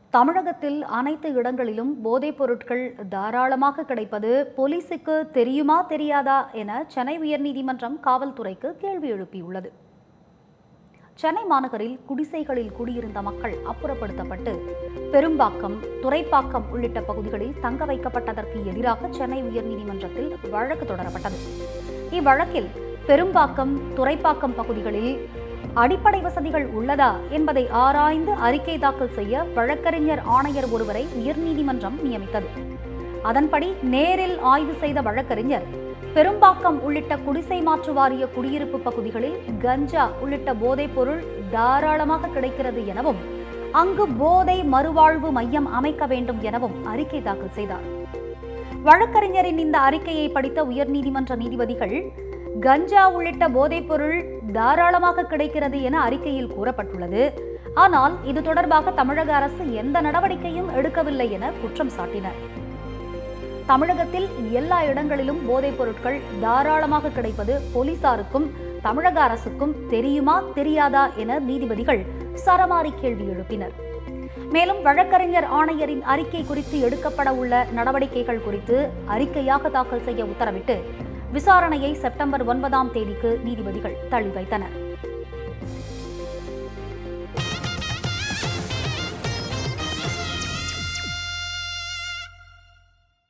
தமிழகத்தில் அனைத்து இடங்களிலும் போதைப் பொருட்கள் தாராளமாக கிடைப்பது போலீசுக்கு தெரியுமா தெரியாதா என சென்னை உயர்நீதிமன்றம் காவல்துறைக்கு கேள்வி எழுப்பியுள்ளது சென்னை மாநகரில் குடிசைகளில் குடியிருந்த மக்கள் அப்புறப்படுத்தப்பட்டு பெரும்பாக்கம் துறைப்பாக்கம் உள்ளிட்ட பகுதிகளில் தங்க வைக்கப்பட்டதற்கு எதிராக சென்னை உயர்நீதிமன்றத்தில் வழக்கு தொடரப்பட்டது இவ்வழக்கில் பெரும்பாக்கம் துறைப்பாக்கம் பகுதிகளில் அடிப்படை வசதிகள் உள்ளதா என்பதை ஆராய்ந்து அறிக்கை தாக்கல் செய்ய வழக்கறிஞர் ஆணையர் ஒருவரை உயர்நீதிமன்றம் நியமித்தது அதன்படி நேரில் ஆய்வு செய்த வழக்கறிஞர் பெரும்பாக்கம் உள்ளிட்ட குடிசை மாற்று வாரிய குடியிருப்பு பகுதிகளில் கஞ்சா உள்ளிட்ட போதைப் பொருள் தாராளமாக கிடைக்கிறது எனவும் அங்கு போதை மறுவாழ்வு மையம் அமைக்க வேண்டும் எனவும் அறிக்கை தாக்கல் செய்தார் வழக்கறிஞரின் இந்த அறிக்கையை படித்த உயர்நீதிமன்ற நீதிபதிகள் கஞ்சா உள்ளிட்ட போதைப் பொருள் தாராளமாக கிடைக்கிறது என அறிக்கையில் கூறப்பட்டுள்ளது ஆனால் இது தொடர்பாக தமிழக அரசு எந்த நடவடிக்கையும் எடுக்கவில்லை என குற்றம் சாட்டினர் தமிழகத்தில் எல்லா இடங்களிலும் போதைப் பொருட்கள் தாராளமாக கிடைப்பது போலீசாருக்கும் தமிழக அரசுக்கும் தெரியுமா தெரியாதா என நீதிபதிகள் சரமாரி கேள்வி எழுப்பினர் மேலும் வழக்கறிஞர் ஆணையரின் அறிக்கை குறித்து எடுக்கப்பட உள்ள நடவடிக்கைகள் குறித்து அறிக்கையாக தாக்கல் செய்ய உத்தரவிட்டு விசாரணையை செப்டம்பர் ஒன்பதாம் தேதிக்கு நீதிபதிகள் தள்ளி வைத்தனர்